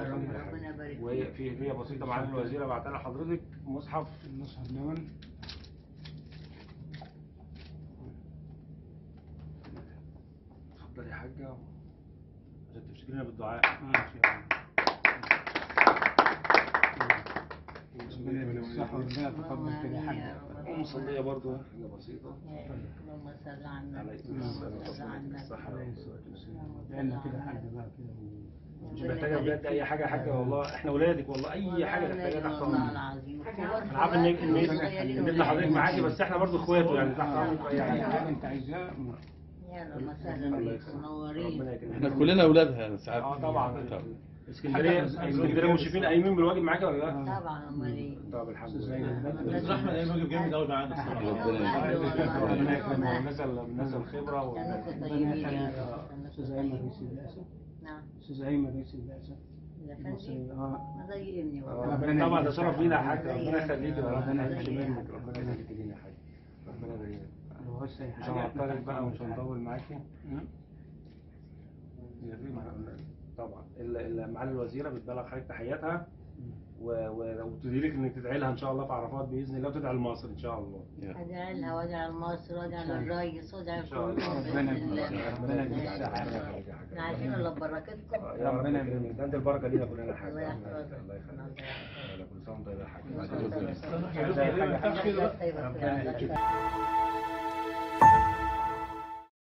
يا رب يخليك. ربنا يبارك وهي فيك في هديه بسيطه معالي الوزيره بعتها لحضرتك مصحف المصحف نون اتفضلي يا حاجه عشان تفتكرينا بالدعاء ماشي ربنا يديك الصحة وربنا يتقبل كده يا حاج ومصليه برضو حاجه بسيطه اللهم صل على النبي عليكم اللهم السلام صل على النبي الصحه عليه الصلاة والسلام لأن كده حاجة بقى كده مش محتاجه بجد اي حاجه يا حاجه والله احنا ولادك والله اي حاجه تحتاجها تحت والله امرك العظيم انا عارف ان ان ان ابن حضرتك معاكي بس احنا برضو اخواته يعني تحت امرك في اي أي حاجه حاجة أنت عايزاها يا رب وسهلا الله بيك يكرمك. منورين ربنا يكرمك احنا كلنا اولادها يعني ساعات اه طبعا طبعا. اسكندريه اسكندريه مشرفين قايمين بالواجب معاكي ولا لا؟ طبعا امال ايه طب الحمد زي لله ما احمد قايم واجب جامد قوي معانا الصراحه ربنا يكرمه والناس ال- الناس الخبره كانوا وال- طيبين يا أستاذ أيمن رئيس البعثة نعم أستاذ أيمن رئيس البعثة ده فندم المصري اه ما زي ابني آه، والله طبعا ده شرف لينا يا حاج ربنا يخليك ربنا ربنا يخليك. يخليك منك ربنا يخليك لينا يا حاج ربنا يبارك لك. لو عاوز أي مش حاجة هنعطلك بقى ومش هنطول معاكي نعم. طبعا ال- ال- معالي الوزيره بتبلغ حضرتك تحياتها و- و- وتدعي ان تدعي لها ان شاء الله في عرفات باذن الله وتدعي لمصر ان شاء الله ادعي لها وادعي لمصر وادعي للريس وادعي ان شاء الله لكلهم ربنا باذن يبارك الله فيك. ربنا يديك الصحة. ربنا يخليك يا حاج. احنا عايشين الا ببركتكم يا رب ربنا يكرمك. يبارك. ده انت البركه لينا كلنا يا حاج الله يحفظك. الله يخليك يلا كل سنه وانت طيب يا حاج الله بعد إذنك. يحفظك. حاجة الله يحفظك. ربنا يديك الله يحفظك.